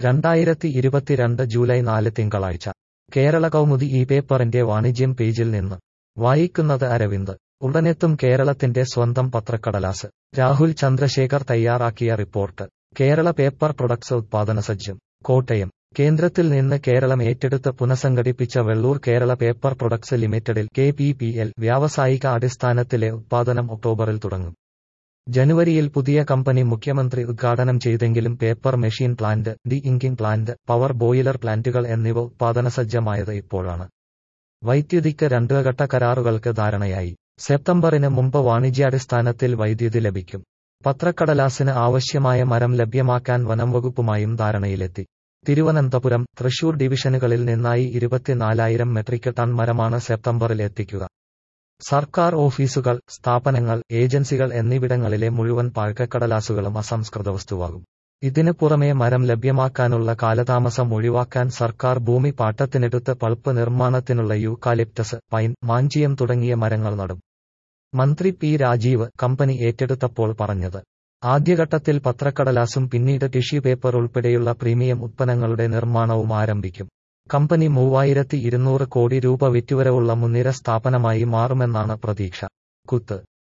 രണ്ടായിരത്തി ഇരുപത്തിരണ്ട് ജൂലൈ നാല് തിങ്കളാഴ്ച കേരള കൗമുദി ഈ പേപ്പറിന്റെ വാണിജ്യം പേജിൽ നിന്ന് വായിക്കുന്നത് അരവിന്ദ് ഉടനെത്തും കേരളത്തിന്റെ സ്വന്തം പത്രക്കടലാസ് രാഹുൽ ചന്ദ്രശേഖർ തയ്യാറാക്കിയ റിപ്പോർട്ട് കേരള പേപ്പർ പ്രൊഡക്ട്സ് ഉത്പാദന സജ്ജം കോട്ടയം കേന്ദ്രത്തിൽ നിന്ന് കേരളം ഏറ്റെടുത്ത് പുനഃസംഘടിപ്പിച്ച വെള്ളൂർ കേരള പേപ്പർ പ്രൊഡക്ട്സ് ലിമിറ്റഡിൽ കെ പി പി എൽ വ്യാവസായിക അടിസ്ഥാനത്തിലെ ഉത്പാദനം ഒക്ടോബറിൽ തുടങ്ങും ജനുവരിയിൽ പുതിയ കമ്പനി മുഖ്യമന്ത്രി ഉദ്ഘാടനം ചെയ്തെങ്കിലും paper machine plant de inking plant power boiler പ്ലാന്റുകൾ എന്നിവ ഉത്പാദന സജ്ജമായത് ഇപ്പോഴാണ് വൈദ്യുതിക്ക് രണ്ടുഘട്ട കരാറുകൾക്ക് ധാരണയായി സെപ്റ്റംബറിന് മുമ്പ് വാണിജ്യാടിസ്ഥാനത്തിൽ വൈദ്യുതി ലഭിക്കും പത്രക്കടലാസിന് ആവശ്യമായ മരം ലഭ്യമാക്കാൻ വനംവകുപ്പുമായും ധാരണയിലെത്തി തിരുവനന്തപുരം തൃശൂർ ഡിവിഷനുകളിൽ നിന്നായി ഇരുപത്തിനാലായിരം മെട്രിക് ടൺ മരമാണ് സെപ്റ്റംബറിൽ എത്തിക്കുക സർക്കാർ ഓഫീസുകൾ സ്ഥാപനങ്ങൾ ഏജൻസികൾ എന്നിവിടങ്ങളിലെ മുഴുവൻ പാഴ്ക്കക്കടലാസുകളും അസംസ്കൃത വസ്തുവാകും ഇതിന് പുറമെ മരം ലഭ്യമാക്കാനുള്ള കാലതാമസം ഒഴിവാക്കാൻ സർക്കാർ ഭൂമി പാട്ടത്തിനെടുത്ത് പൾപ്പ് നിർമ്മാണത്തിനുള്ള യൂക്കാലിപ്റ്റസ് പൈൻ മാഞ്ചിയം തുടങ്ങിയ മരങ്ങൾ നടും മന്ത്രി പി രാജീവ് കമ്പനി ഏറ്റെടുത്തപ്പോൾ പറഞ്ഞത് ആദ്യഘട്ടത്തിൽ പത്രക്കടലാസും പിന്നീട് ടിഷ്യൂ പേപ്പർ ഉൾപ്പെടെയുള്ള പ്രീമിയം ഉത്പന്നങ്ങളുടെ നിർമ്മാണവും ആരംഭിക്കും കമ്പനി മൂവായിരത്തി ഇരുന്നൂറ് കോടി രൂപ വിറ്റുവരവുള്ള മുൻനിര സ്ഥാപനമായി മാറുമെന്നാണ് പ്രതീക്ഷ കുത്ത്